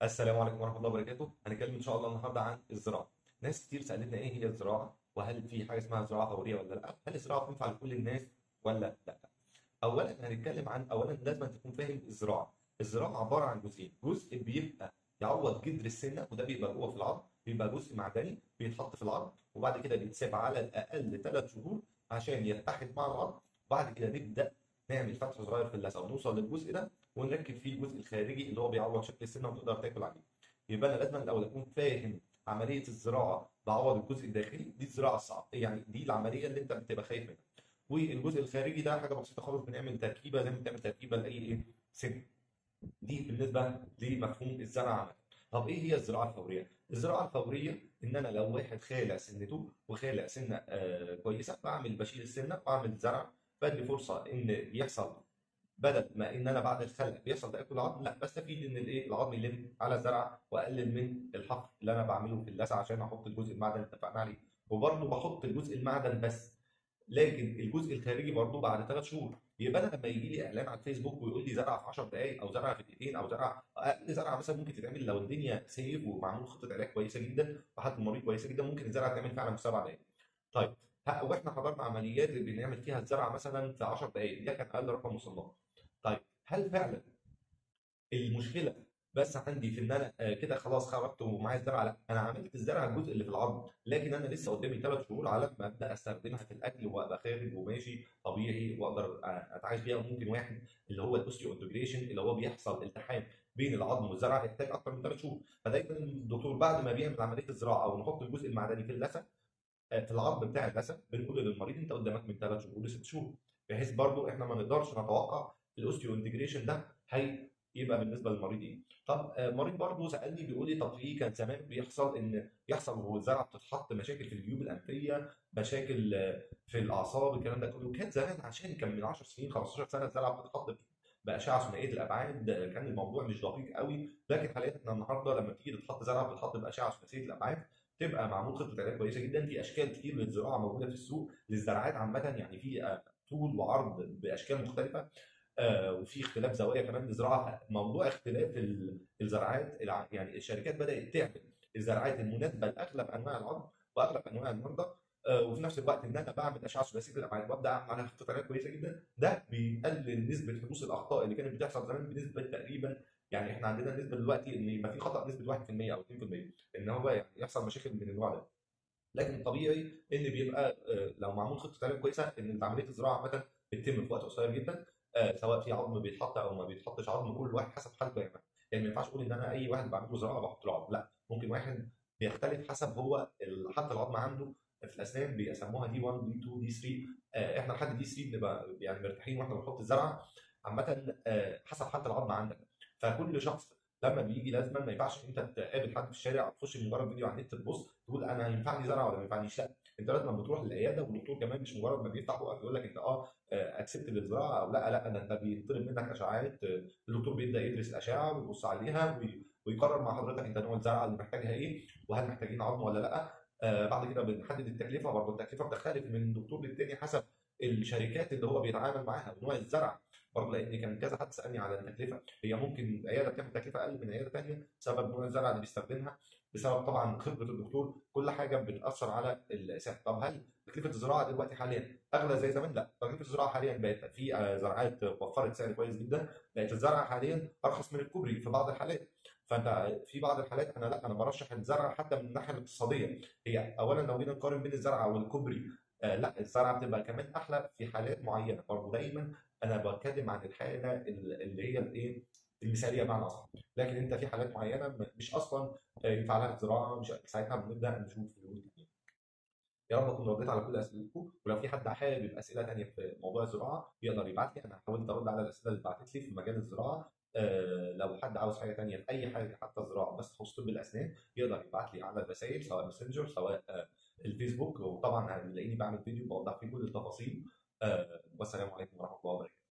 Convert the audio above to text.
السلام عليكم ورحمة الله وبركاته هنتكلم إن شاء الله النهاردة عن الزراعة ناس كتير سألتنا إيه هي الزراعة وهل في حاجة اسمها زراعة فورية ولا لأ هل الزراعة بتنفع لكل الناس ولا لأ أولا هنتكلم عن أولا لازم تكون فاهم الزراعة الزراعة عبارة عن جزئين جزء بيبقى يعوض جذر السنة وده بيبقى جوه في العظم بيبقى جزء معدني بيتحط في العظم وبعد كده بيتساب على الأقل ثلاث شهور عشان يتحد مع العظم وبعد كده نبدأ نعمل فتح صغير في اللثة ونوصل للجزء ده ونركب فيه الجزء الخارجي اللي هو بيعوض شكل السنة وتقدر تاكل عليه يبقى انا لازم الاول اكون فاهم عمليه الزراعه بعوض الجزء الداخلي دي الزراعه الصعبه يعني دي العمليه اللي انت بتبقى خايف منها والجزء الخارجي ده حاجه بسيطه خالص بنعمل تركيبه زي ما بتعمل تركيبه لاي ايه سن دي بالنسبه لمفهوم الزرع عامه طب ايه هي الزراعه الفوريه الزراعه الفوريه ان انا لو واحد خالع سنته وخالع سنه آه كويسه بعمل بشيل السنه واعمل زرع بدي فرصه ان يحصل بدل ما ان انا بعد الخلع بيحصل تاكل عظم لا بستفيد ان الايه العظم يلم على الزرع واقلل من الحفر اللي انا بعمله في اللثه عشان احط الجزء المعدن اللي اتفقنا عليه وبرضه بحط الجزء المعدن بس لكن الجزء الخارجي برضه بعد ثلاث شهور يبقى انا لما يجي لي اعلان على الفيسبوك ويقول لي زرعه في 10 دقائق او زرعه في دقيقتين او زرعه اقل زرعه مثلا ممكن تتعمل لو الدنيا سيف ومعمول خطه علاج كويسه جدا وحالة المريض كويسه جدا ممكن الزرعه تعمل فعلا في سبع دقائق. طيب واحنا حضرنا عمليات بنعمل فيها الزرعه مثلا في 10 دقائق ده كان اقل رقم وصلنا له. طيب هل فعلا المشكله بس عندي في ان انا آه، كده خلاص خرجت ومعايا الزرعه لا انا عملت الزرعه الجزء اللي في العظم لكن انا لسه قدامي ثلاث شهور على ما ابدا استخدمها في الاكل وابقى خارج وماشي طبيعي واقدر آه، اتعايش بيها وممكن واحد اللي هو الاوستيو انتجريشن اللي هو بيحصل التحام بين العظم والزرع يحتاج اكتر من ثلاث شهور فدايما الدكتور بعد ما بيعمل عمليه الزراعه او نحط الجزء المعدني في اللثه آه، في العظم بتاع اللثه بنقول للمريض انت قدامك من ثلاث شهور لست شهور بحيث برضو احنا ما نقدرش نتوقع الاوستيو انتجريشن ده هيبقى بالنسبه للمريض ايه؟ طب آه، مريض برضه سالني بيقول لي طب في كان زمان بيحصل ان يحصل وهو الزرعه بتتحط مشاكل في الجيوب الانفيه مشاكل آه، في الاعصاب الكلام ده كله كان زمان عشان كان من 10 سنين 15 سنه الزرعه بتتحط باشعه ثنائيه الابعاد آه، كان الموضوع مش دقيق قوي لكن حاليا احنا النهارده لما تيجي تتحط زرعه بتتحط باشعه ثلاثيه الابعاد تبقى معمول خطه علاج كويسه جدا في اشكال كتير للزراعه موجوده في السوق للزراعات عامه يعني في طول وعرض باشكال مختلفه آه، وفي اختلاف زوايا كمان للزراعه موضوع اختلاف الزراعات يعني الشركات بدات تعمل الزراعات المناسبه لاغلب انواع العظم واغلب انواع المرضى آه، وفي نفس الوقت ان انا بعمل اشعه ثلاثيه الابعاد وابدا اعمل عليها خطه علاج كويسه جدا ده بيقلل نسبه حدوث الاخطاء اللي كانت بتحصل زمان بنسبه تقريبا يعني احنا عندنا نسبه دلوقتي ان يبقى في خطا نسبه 1% او 2% ان هو يحصل مشاكل من النوع ده لكن الطبيعي ان بيبقى آه، لو معمول خطه علاج كويسه ان عمليه الزراعه عامه بتتم في وقت قصير جدا آه، سواء في عظم بيتحط او ما بيتحطش عظم كل واحد حسب حالته يعني يعني ما ينفعش اقول ان انا اي واحد بعمل له زراعه بحط له عظم لا ممكن واحد بيختلف حسب هو حتى العظم عنده في الاسنان بيسموها دي 1 دي 2 دي 3 احنا لحد دي 3 بنبقى يعني مرتاحين واحنا بنحط الزرعه عامه آه، حسب حاله العظم عندك فكل شخص لما بيجي لازما ما ينفعش انت تقابل حد في الشارع تخش من مجرد فيديو على النت تبص تقول انا ينفعني زرع ولا ما ينفعنيش لا انت لازم بتروح للعياده والدكتور كمان مش مجرد ما بيفتح بقك يقول لك انت اه اكسبت للزراعه او لا لا ده انت بيطلب منك اشعاعات الدكتور بيبدا يدرس الاشعه ويبص عليها ويقرر مع حضرتك انت نوع الزرعه اللي محتاجها ايه وهل محتاجين عظم ولا لا آه بعد كده بنحدد التكلفه برضه التكلفه بتختلف من دكتور للتاني حسب الشركات اللي هو بيتعامل معاها ونوع الزرع برضه لان كان كذا حد سالني على التكلفه هي ممكن عياده بتعمل تكلفه اقل من عياده ثانيه بسبب نوع الزرع اللي بيستخدمها بسبب طبعا خبره الدكتور كل حاجه بتاثر على السعر طب هل تكلفه الزراعه دلوقتي حاليا اغلى زي زمان لا تكلفه الزراعه حاليا بقت في آه، زراعات وفرت سعر كويس جدا بقت الزرعه حاليا ارخص من الكوبري في بعض الحالات فانت في بعض الحالات انا لا انا برشح الزرع حتى من الناحيه الاقتصاديه هي اولا لو جينا نقارن بين الزرعه والكوبري آه لا الزرعه بتبقى كمان احلى في حالات معينه برضه دايما انا بتكلم عن الحاله اللي هي الايه المثاليه بمعنى اصح لكن انت في حالات معينه مش اصلا ينفع لها الزراعه مش ساعتها بنبدا نشوف حلول كتير يا رب اكون رديت على كل اسئلتكم ولو في حد حابب اسئله ثانيه في موضوع الزراعه يقدر يبعت لي انا حاولت ارد على الاسئله اللي اتبعتت لي في مجال الزراعه آه لو حد عاوز حاجه ثانيه في اي حاجه حتى زراعه بس تخص طب الاسنان يقدر يبعت لي على الرسائل سواء ماسنجر سواء آه الفيسبوك وطبعا هتلاقيني بعمل فيديو بوضح فيه كل التفاصيل آه والسلام عليكم ورحمه الله وبركاته